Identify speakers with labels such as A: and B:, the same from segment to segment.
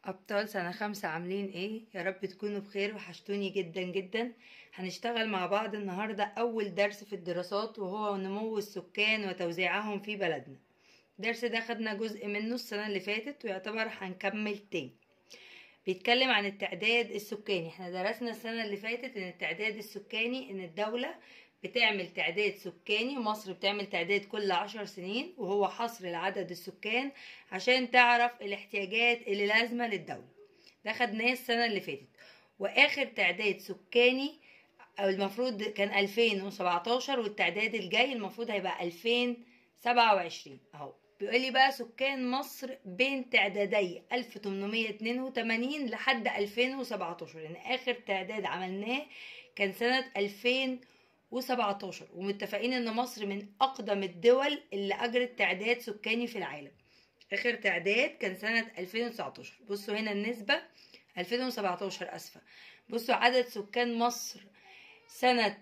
A: أبطال سنة خمسة عاملين ايه؟ يا رب تكونوا بخير وحشتوني جدا جدا هنشتغل مع بعض النهاردة أول درس في الدراسات وهو نمو السكان وتوزيعهم في بلدنا الدرس ده خدنا جزء منه السنة اللي فاتت ويعتبر هنكمل تاني بيتكلم عن التعداد السكاني احنا درسنا السنة اللي فاتت ان التعداد السكاني ان الدولة بتعمل تعداد سكاني مصر بتعمل تعداد كل عشر سنين وهو حصر لعدد السكان عشان تعرف الاحتياجات اللي لازمة للدولة ده خدناه السنة اللي فاتت واخر تعداد سكاني أو المفروض كان 2017 والتعداد الجاي المفروض هيبقى 2027 اهو بيقول لي بقى سكان مصر بين تعدادي 1882 لحد 2017 يعني اخر تعداد عملناه كان سنة 2017 ومتفقين ان مصر من اقدم الدول اللي اجرت تعداد سكاني في العالم اخر تعداد كان سنة 2019 بصوا هنا النسبة 2017 اسفة بصوا عدد سكان مصر سنة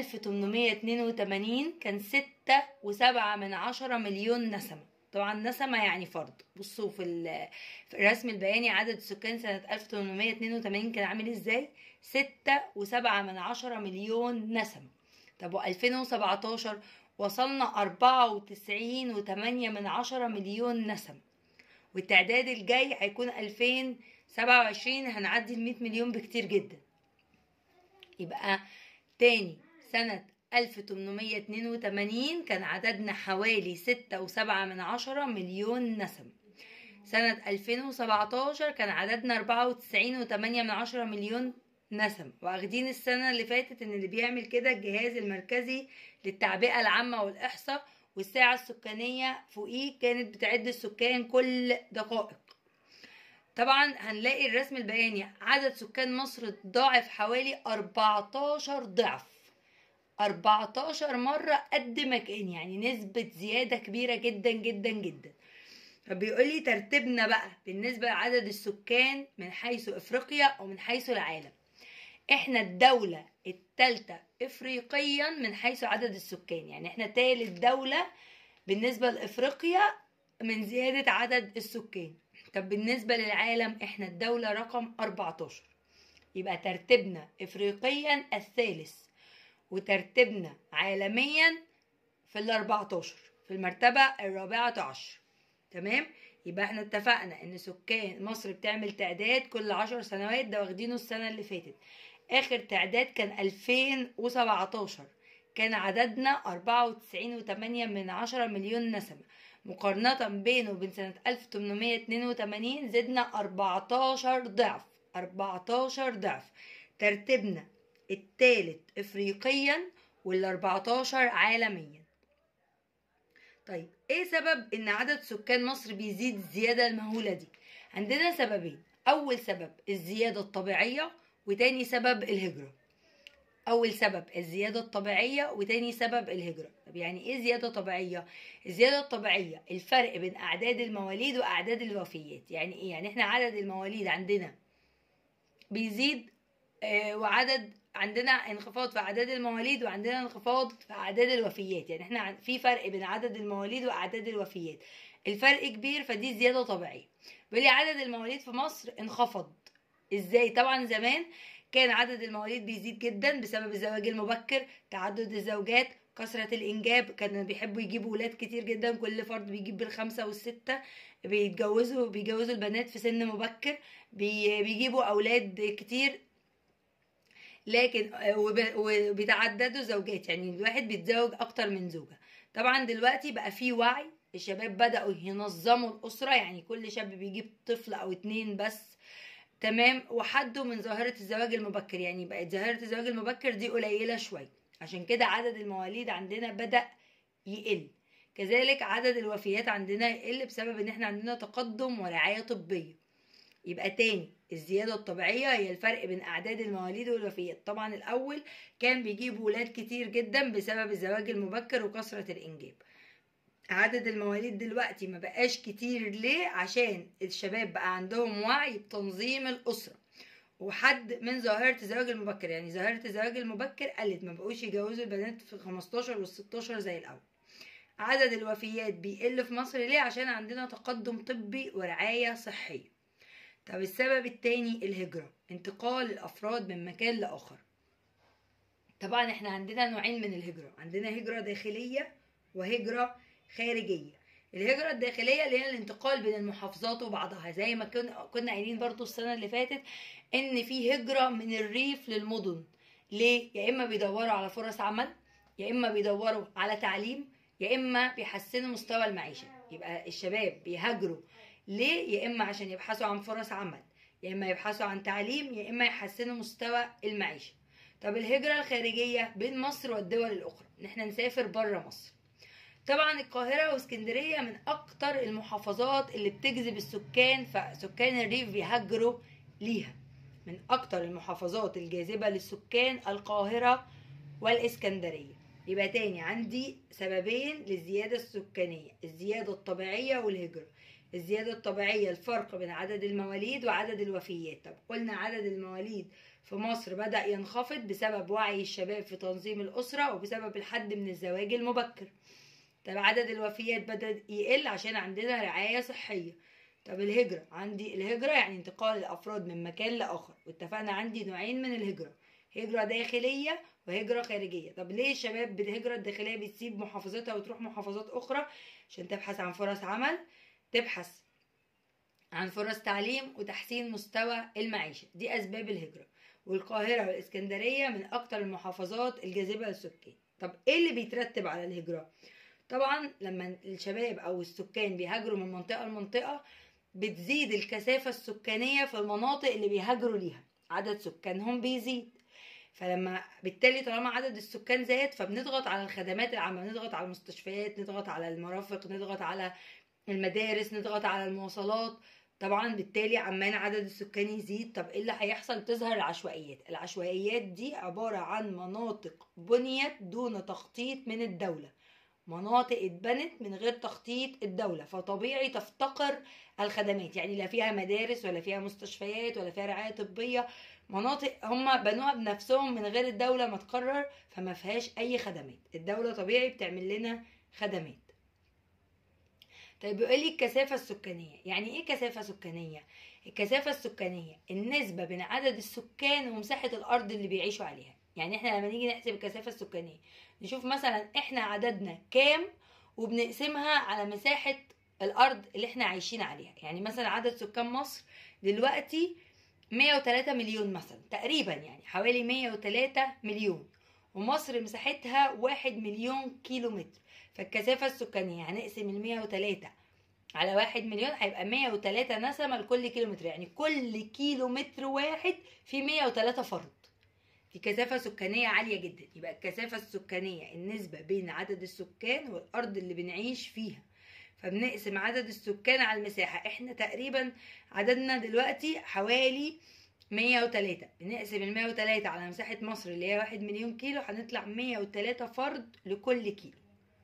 A: 1882 كان ستة وسبعة من عشرة مليون نسمة طبعا نسمة يعني فرد بصوا في, في الرسم البياني عدد السكان سنة 1882 كان عامل ازاي ستة وسبعة من عشرة مليون نسمة طب و 2017 وصلنا أربعة وتسعين وتمانية من عشرة مليون نسمة والتعداد الجاي هيكون 2027 هنعدي ال 100 مليون بكتير جدا يبقى تاني سنة 1882 كان عددنا حوالي ستة وسبعة من عشرة مليون نسمة سنة 2017 كان عددنا أربعة وتسعين وتمانية من عشرة مليون نسمة واخدين السنة اللي فاتت ان اللي بيعمل كده الجهاز المركزي للتعبئة العامة والإحصاء والساعة السكانية فوقيه كانت بتعد السكان كل دقائق طبعا هنلاقي الرسم البياني عدد سكان مصر ضاعف حوالي 14 ضعف 14 مرة قد ما كان يعني نسبة زيادة كبيرة جدا جدا جدا فبيقول لي ترتيبنا بقى بالنسبة لعدد السكان من حيث افريقيا ومن حيث العالم احنا الدولة التالتة افريقيا من حيث عدد السكان يعني احنا تالت دولة بالنسبة لافريقيا من زيادة عدد السكان طب بالنسبة للعالم احنا الدولة رقم 14 يبقى ترتيبنا افريقيا الثالث وترتيبنا عالميا في ال 14 في المرتبة الرابعة عشر تمام يبقى احنا اتفقنا ان سكان مصر بتعمل تعداد كل عشر سنوات ده واخدينه السنة اللي فاتت اخر تعداد كان 2017 كان عددنا أربعة وتسعين وتمانية من عشرة مليون نسمة مقارنة بينه وبين سنة 1882 زدنا 14 ضعف 14 ضعف ترتيبنا الثالث افريقيا وال 14 عالميا طيب ايه سبب ان عدد سكان مصر بيزيد الزيادة المهولة دي عندنا سببين اول سبب الزيادة الطبيعية وتاني سبب الهجرة اول سبب الزياده الطبيعيه وتاني سبب الهجره طب يعني ايه زياده طبيعيه الزياده الطبيعيه الفرق بين اعداد المواليد واعداد الوفيات يعني ايه يعني احنا عدد المواليد عندنا بيزيد آه وعدد عندنا انخفاض في اعداد المواليد وعندنا انخفاض في اعداد الوفيات يعني احنا في فرق بين عدد المواليد واعداد الوفيات الفرق كبير فدي زياده طبيعيه بيقول لي عدد المواليد في مصر انخفض ازاي طبعا زمان كان عدد المواليد بيزيد جدا بسبب الزواج المبكر تعدد الزوجات كثرة الإنجاب كانوا بيحبوا يجيبوا ولاد كتير جدا كل فرد بيجيب بالخمسة والستة بيتجوزوا بيجوزوا البنات في سن مبكر بي بيجيبوا أولاد كتير لكن وبيتعددوا زوجات يعني الواحد بيتزوج أكتر من زوجة طبعا دلوقتي بقى في وعي الشباب بدأوا ينظموا الأسرة يعني كل شاب بيجيب طفل أو اتنين بس تمام وحدوا من ظاهرة الزواج المبكر يعني بقت ظاهرة الزواج المبكر دي قليلة شوية عشان كده عدد المواليد عندنا بدأ يقل كذلك عدد الوفيات عندنا يقل بسبب ان احنا عندنا تقدم ورعاية طبية يبقى تاني الزيادة الطبيعية هي الفرق بين أعداد المواليد والوفيات طبعا الأول كان بيجيبوا ولاد كتير جدا بسبب الزواج المبكر وكثرة الإنجاب عدد المواليد دلوقتي ما بقاش كتير ليه عشان الشباب بقى عندهم وعي بتنظيم الأسرة وحد من ظاهرة الزواج المبكر يعني ظاهرة الزواج المبكر قلت ما بقوش يجوزوا البنات في 15 وال 16 زي الأول عدد الوفيات بيقل في مصر ليه عشان عندنا تقدم طبي ورعاية صحية طب السبب التاني الهجرة انتقال الأفراد من مكان لآخر طبعا احنا عندنا نوعين من الهجرة عندنا هجرة داخلية وهجرة خارجية الهجرة الداخلية اللي هي الانتقال بين المحافظات وبعضها زي ما كنا كنا قايلين برضو السنة اللي فاتت ان في هجرة من الريف للمدن ليه؟ يا اما بيدوروا على فرص عمل يا اما بيدوروا على تعليم يا اما بيحسنوا مستوى المعيشة يبقى الشباب بيهاجروا ليه؟ يا اما عشان يبحثوا عن فرص عمل يا اما يبحثوا عن تعليم يا اما يحسنوا مستوى المعيشة طب الهجرة الخارجية بين مصر والدول الأخرى إن احنا نسافر بره مصر طبعا القاهرة واسكندرية من أكتر المحافظات اللي بتجذب السكان فسكان الريف بيهاجروا ليها من أكتر المحافظات الجاذبة للسكان القاهرة والإسكندرية يبقى تاني عندي سببين للزيادة السكانية الزيادة الطبيعية والهجرة الزيادة الطبيعية الفرق بين عدد المواليد وعدد الوفيات طب قلنا عدد المواليد في مصر بدأ ينخفض بسبب وعي الشباب في تنظيم الأسرة وبسبب الحد من الزواج المبكر طب عدد الوفيات بدأ يقل عشان عندنا رعاية صحية طب الهجرة عندي الهجرة يعني انتقال الأفراد من مكان لآخر واتفقنا عندي نوعين من الهجرة هجرة داخلية وهجرة خارجية طب ليه الشباب بالهجرة الداخلية بتسيب محافظتها وتروح محافظات أخرى عشان تبحث عن فرص عمل تبحث عن فرص تعليم وتحسين مستوى المعيشة دي أسباب الهجرة والقاهرة والإسكندرية من أكتر المحافظات الجاذبة للسكان طب إيه اللي بيترتب على الهجرة؟ طبعا لما الشباب أو السكان بيهاجروا من منطقة لمنطقة بتزيد الكثافة السكانية في المناطق اللي بيهاجروا ليها عدد سكانهم بيزيد فلما بالتالي طالما عدد السكان زاد فبنضغط على الخدمات العامة نضغط على المستشفيات نضغط على المرافق نضغط على المدارس نضغط على المواصلات طبعا بالتالي عمال عدد السكان يزيد طب ايه اللي هيحصل تظهر العشوائيات العشوائيات دي عبارة عن مناطق بنيت دون تخطيط من الدولة مناطق اتبنت من غير تخطيط الدولة فطبيعي تفتقر الخدمات يعني لا فيها مدارس ولا فيها مستشفيات ولا فيها رعاية طبية مناطق هم بنوها بنفسهم من غير الدولة ما تقرر فما فيهاش أي خدمات الدولة طبيعي بتعمل لنا خدمات طيب بيقول لي الكثافة السكانية يعني ايه كثافة سكانية الكثافة السكانية النسبة بين عدد السكان ومساحة الأرض اللي بيعيشوا عليها يعني احنا لما نيجي نحسب الكثافة السكانية نشوف مثلا احنا عددنا كام وبنقسمها على مساحة الأرض اللي احنا عايشين عليها يعني مثلا عدد سكان مصر دلوقتي 103 مليون مثلا تقريبا يعني حوالي 103 مليون ومصر مساحتها 1 مليون كيلو متر فالكثافة السكانية هنقسم ال 103 على واحد مليون هيبقى 103 نسمة لكل كيلو متر يعني كل كيلو متر واحد فيه 103 فرد دي كثافة سكانية عالية جدا يبقى الكثافة السكانية النسبة بين عدد السكان والأرض اللي بنعيش فيها فبنقسم عدد السكان على المساحة احنا تقريبا عددنا دلوقتي حوالي 103 بنقسم ال 103 على مساحة مصر اللي هي 1 مليون كيلو هنطلع 103 فرد لكل كيلو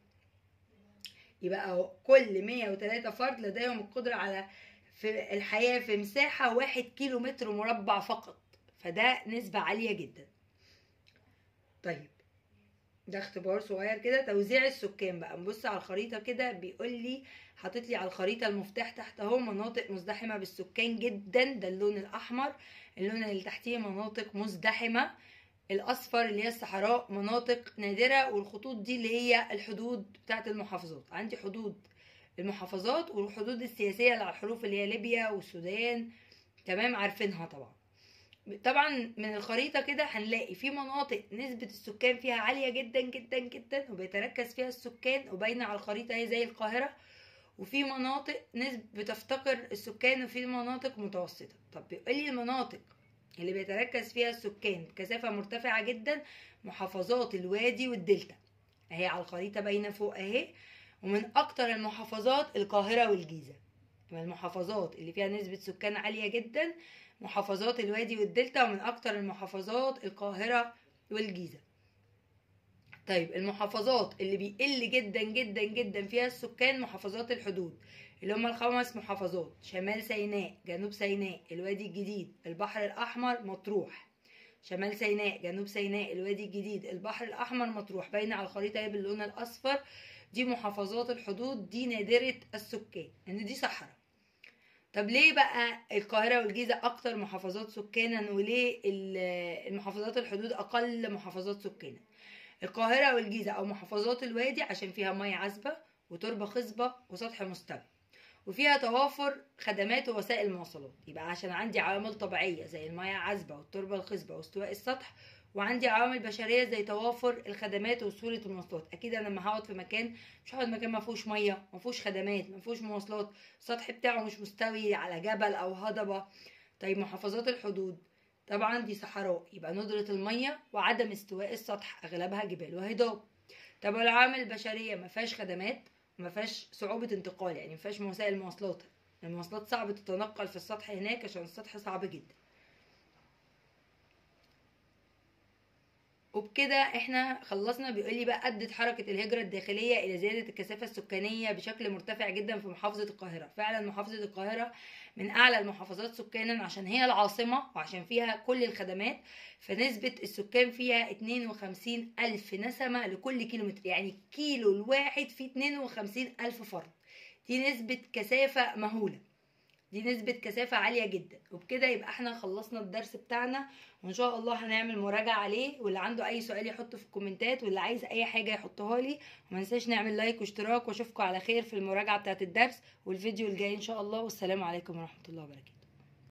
A: يبقى اهو كل 103 فرد لديهم القدرة على في الحياة في مساحة واحد كيلو متر مربع فقط فده نسبة عالية جدا طيب ده اختبار صغير كده توزيع السكان بقى نبص على الخريطة كده بيقول لي حاطط لي على الخريطة المفتاح تحت اهو مناطق مزدحمة بالسكان جدا ده اللون الأحمر اللون اللي تحتيه مناطق مزدحمة الاصفر اللي هي الصحراء مناطق نادره والخطوط دي اللي هي الحدود بتاعه المحافظات عندي حدود المحافظات والحدود السياسيه اللي على الحروف اللي هي ليبيا والسودان تمام عارفينها طبعا طبعا من الخريطه كده هنلاقي في مناطق نسبه السكان فيها عاليه جدا جدا جدا وبيتركز فيها السكان وباينه على الخريطه هي زي القاهره وفي مناطق نسبة بتفتقر السكان وفي مناطق متوسطة طب بيقول لي المناطق اللي بيتركز فيها السكان بكثافة مرتفعة جدا محافظات الوادي والدلتا اهي على الخريطة باينة فوق اهي ومن أكتر المحافظات القاهرة والجيزة من المحافظات اللي فيها نسبة سكان عالية جدا محافظات الوادي والدلتا ومن أكتر المحافظات القاهرة والجيزة طيب المحافظات اللي بيقل جدا جدا جدا فيها السكان محافظات الحدود اللي هم الخمس محافظات شمال سيناء جنوب سيناء الوادي الجديد البحر الأحمر مطروح شمال سيناء جنوب سيناء الوادي الجديد البحر الأحمر مطروح باينة على الخريطة اهي باللون الأصفر دي محافظات الحدود دي نادرة السكان لأن دي صحراء طب ليه بقى القاهرة والجيزة أكتر محافظات سكانا وليه ال- المحافظات الحدود أقل محافظات سكانا القاهرة والجيزة أو محافظات الوادي عشان فيها مياه عذبة وتربة خصبة وسطح مستوي وفيها توافر خدمات ووسائل مواصلات يبقى عشان عندي عوامل طبيعية زي المياه العذبة والتربة الخصبة واستواء السطح وعندي عوامل بشرية زي توافر الخدمات وسهولة المواصلات أكيد أنا لما هقعد في مكان مش هقعد مكان ما فيهوش مية ما فيهوش خدمات ما فيهوش مواصلات السطح بتاعه مش مستوي على جبل أو هضبة طيب محافظات الحدود طبعا دي صحراء يبقى ندرة المية وعدم استواء السطح أغلبها جبال وهضاب طب والعوامل البشرية ما فيهاش خدمات وما فيهاش صعوبة انتقال يعني ما فيهاش وسائل مواصلات المواصلات صعب تتنقل في السطح هناك عشان السطح صعب جدا وبكده احنا خلصنا بيقول لي بقى ادت حركه الهجره الداخليه الى زياده الكثافه السكانيه بشكل مرتفع جدا في محافظه القاهره فعلا محافظه القاهره من اعلى المحافظات سكانا عشان هي العاصمه وعشان فيها كل الخدمات فنسبه السكان فيها 52 الف نسمه لكل كيلومتر يعني كيلو الواحد فيه 52 الف فرد دي نسبه كثافه مهوله دي نسبة كثافة عالية جدا وبكده يبقى احنا خلصنا الدرس بتاعنا وان شاء الله هنعمل مراجعة عليه واللي عنده اي سؤال يحطه في الكومنتات واللي عايز اي حاجة يحطها لي وما ننساش نعمل لايك واشتراك واشوفكم على خير في المراجعة بتاعت الدرس والفيديو الجاي ان شاء الله والسلام عليكم ورحمة الله وبركاته